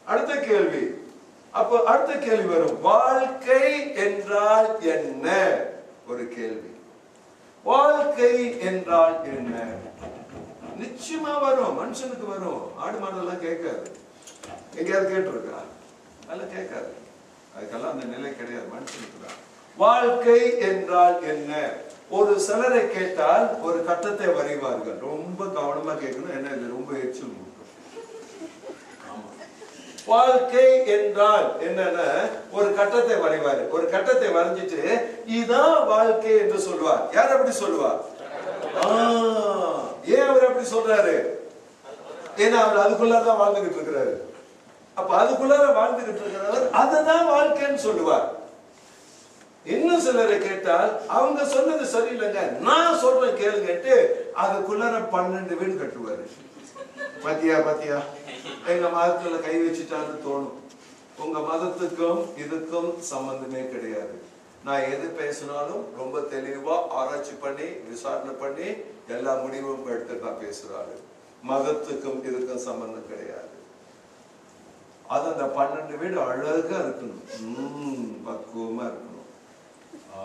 அடுத்த கேள்வி அப்போ அடுத்த கேள்வி வரும் வாழ்க்கை என்றால் என்ன ஒரு கேள்வி வாழ்க்கை என்றால் என்ன நிச்சயமா வரும் மனுஷனுக்கு வரும் ஆடு மாடெல்லாம் கேட்காது எங்கேயாவது கேட்டிருக்கா அதெல்லாம் கேட்காது அதுக்கெல்லாம் அந்த நிலை கிடையாது மனுஷனுக்கு தான் வாழ்க்கை என்றால் என்ன ஒரு சிலரை கேட்டால் ஒரு கட்டத்தை வரைவார்கள் ரொம்ப கவனமா கேட்கணும் என்ன இது ரொம்ப எச்சில் மூட்டும் ஆமா. வாழ்க்கை என்றால் என்னன்னா ஒரு கட்டத்தை வரைவாரு ஒரு கட்டத்தை வரைஞ்சிட்டு இதான் வாழ்க்கை என்று சொல்வார் யார் அப்படி சொல்லுவார் ஆ, ஏன் அவர் அப்படி சொல்றாரு ஏன்னா அவர் அதுக்குள்ளதான் வாழ்ந்துகிட்டு இருக்கிறாரு அப்ப அதுக்குள்ளார வாழ்ந்துகிட்டு இருக்கிறவர் அதுதான் வாழ்க்கைன்னு சொல்லுவார் இன்னும் சிலரை கேட்டால் அவங்க சொன்னது சரியில்லைங்க நான் சொல்றேன் கேளுங்கட்டு அதுக்குள்ளார பன்னெண்டு வீடு கட்டுவாரு பாத்தியா பாத்தியா எங்க மதத்துல கை வச்சுட்டான்னு தோணும் உங்க மதத்துக்கும் இதுக்கும் சம்பந்தமே கிடையாது நான் எது பேசினாலும் ரொம்ப தெளிவா ஆராய்ச்சி பண்ணி விசாரணை பண்ணி எல்லா முடிவும் எடுத்து தான் பேசுறாரு மதத்துக்கும் இதுக்கும் சம்பந்தம் கிடையாது அது அந்த பன்னெண்டு வீடு அழகா இருக்கணும் உம் பக்குவமா இருக்கணும் ஆ.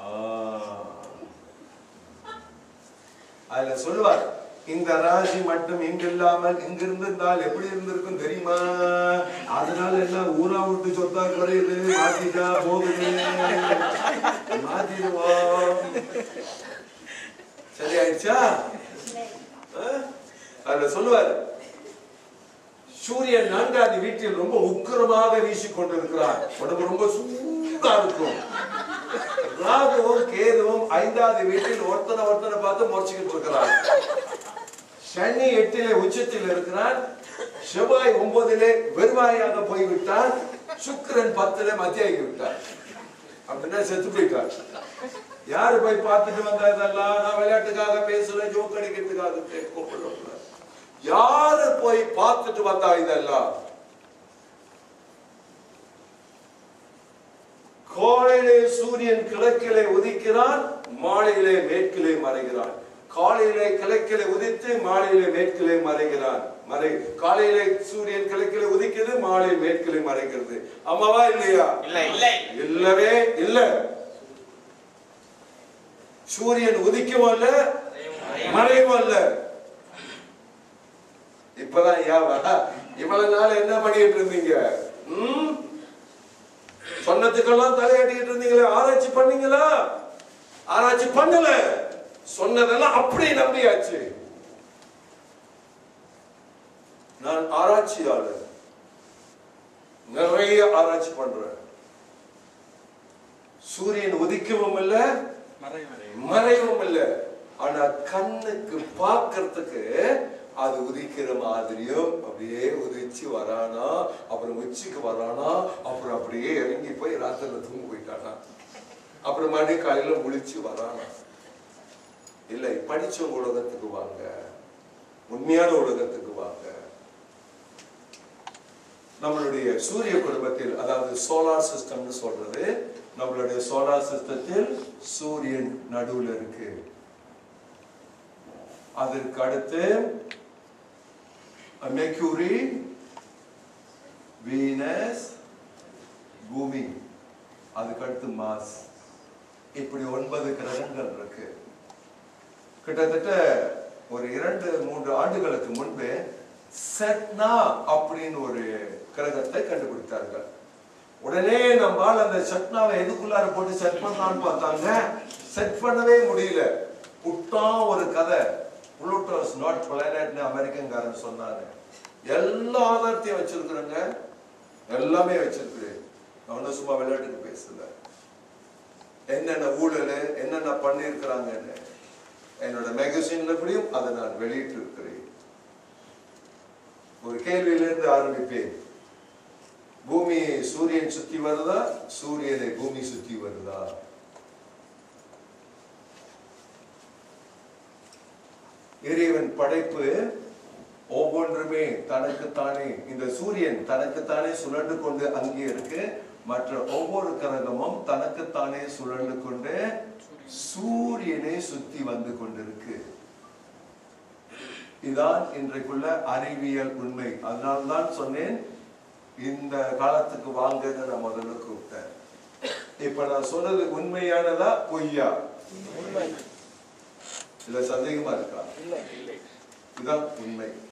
அதுல சொல்லுவார் இந்த ராசி மட்டும் இங்க இல்லாமல் இங்க இருந்திருந்தால் எப்படி இருந்திருக்கும் தெரியுமா அதனால என்ன ஊரா விட்டு சொத்தா குறையுது மாத்திட்டா போகுது மாத்திடுவோம் சரி ஆயிடுச்சா ஆ? அதுல சொல்லுவார் சூரியன் நான்காவது வீட்டில் ரொம்ப உக்கிரமாக வீசிக் கொண்டிருக்கிறார் உடம்பு ரொம்ப சூடா இருக்கும் ராகுவும் கேதுவும் ஐந்தாவது வீட்டில் ஒருத்தனை ஒருத்தனை பார்த்து முறைச்சுக்கிட்டு இருக்கிறார் சனி எட்டிலே உச்சத்தில் இருக்கிறார் செவ்வாய் ஒன்பதிலே வெறுவாயாக போய்விட்டார் சுக்கிரன் பத்துல மத்தியாகி விட்டார் அப்படின்னா செத்து போயிட்டார் யாரு போய் பார்த்துட்டு வந்தா இதெல்லாம் நான் விளையாட்டுக்காக பேசுறேன் ஜோக் அடிக்கிறதுக்காக கூப்பிடுறோம் யாரு போய் பார்த்துட்டு வந்தா இதெல்லாம் காலையிலே சூரியன் கிழக்கிலே உதிக்கிறான் மாலையிலே மேற்கிலே மறைகிறான் காலையிலே கிழக்கிலே உதித்து மாலையிலே மேற்கிலே மறைகிறான் மறை காலையிலே சூரியன் கிழக்கிலே உதிக்குது மாலை மேற்கிலே மறைக்கிறது ஆமாவா இல்லையா இல்லை இல்லை இல்லவே இல்ல சூரியன் உதிக்கவும் அல்ல மறைவும் அல்ல இப்பதான் ஐயாவா இவ்வளவு நாள் என்ன பண்ணிட்டு இருந்தீங்க ம்? சொன்னதுக்கெல்லாம் தலையாட்டிட்டு இருந்தீங்களே ஆராய்ச்சி பண்ணீங்களா ஆராய்ச்சி பண்ணல சொன்னதெல்லாம் அப்படியே நம்பியாச்சு நான் ஆராய்ச்சியாளர் நிறைய ஆராய்ச்சி பண்றேன் சூரியன் உதிக்கவும் இல்ல மறைவும் இல்ல ஆனா கண்ணுக்கு பார்க்கறதுக்கு அது உதிக்கிற மாதிரியும் அப்படியே உதிச்சு வரானா அப்புறம் உச்சிக்கு வரானா அப்புறம் அப்படியே இறங்கி போய் ராத்திரில தூங்க போயிட்டானா அப்புறம் மறுபடியும் காலையில முழிச்சு வரானா இல்லை படிச்சவங்க உலகத்துக்கு வாங்க உண்மையான உலகத்துக்கு வாங்க நம்மளுடைய சூரிய குடும்பத்தில் அதாவது சோலார் சிஸ்டம்னு சொல்றது நம்மளுடைய சோலார் சிஸ்டத்தில் சூரியன் நடுவுல இருக்கு அதற்கு அடுத்து மெர்க்யூரி வீனஸ் பூமி அதுக்கு அடுத்து மாஸ் இப்படி ஒன்பது கிரகங்கள் இருக்கு கிட்டத்தட்ட ஒரு இரண்டு மூன்று ஆண்டுகளுக்கு முன்பு செட்னா அப்படின்னு ஒரு கிரகத்தை கண்டுபிடித்தார்கள் உடனே நம்மால் அந்த செட்னாவை எதுக்குள்ளார போட்டு செட் பண்ணலாம்னு பார்த்தாங்க செட் பண்ணவே முடியல புட்டான் ஒரு கதை புளூட்டோஸ் நாட் பிளானட்னு அமெரிக்கன்காரன் சொன்னாரு எல்லா ஆதாரத்தையும் வச்சிருக்கிறேங்க எல்லாமே வச்சிருக்கிறேன் நான் ஒன்றும் சும்மா விளையாட்டுக்கு பேசல என்னென்ன ஊழல் என்னென்ன பண்ணியிருக்கிறாங்கன்னு என்னோட மேகசின்ல கூடயும் அதை நான் வெளியிட்டு இருக்கிறேன் ஒரு கேள்வியிலிருந்து ஆரம்பிப்பேன் பூமி சூரியன் சுத்தி வருதா சூரியனை பூமி சுத்தி வருதா இறைவன் படைப்பு ஒவ்வொன்றுமே தனக்குத்தானே இந்த சூரியன் தனக்குத்தானே சுழண்டு கொண்டு அங்கே இருக்கு மற்ற ஒவ்வொரு கிரகமும் தனக்குத்தானே சுழண்டு கொண்டு சூரியனை சுத்தி வந்து கொண்டிருக்கு இதான் இன்றைக்குள்ள அறிவியல் உண்மை அதனால்தான் சொன்னேன் இந்த காலத்துக்கு வாங்கன்னு நான் முதல்ல கூப்பிட்டேன் இப்ப நான் சொன்னது உண்மையானதா பொய்யா உண்மை இல்ல சந்தேகமா இருக்கா இல்லை இதுதான் உண்மை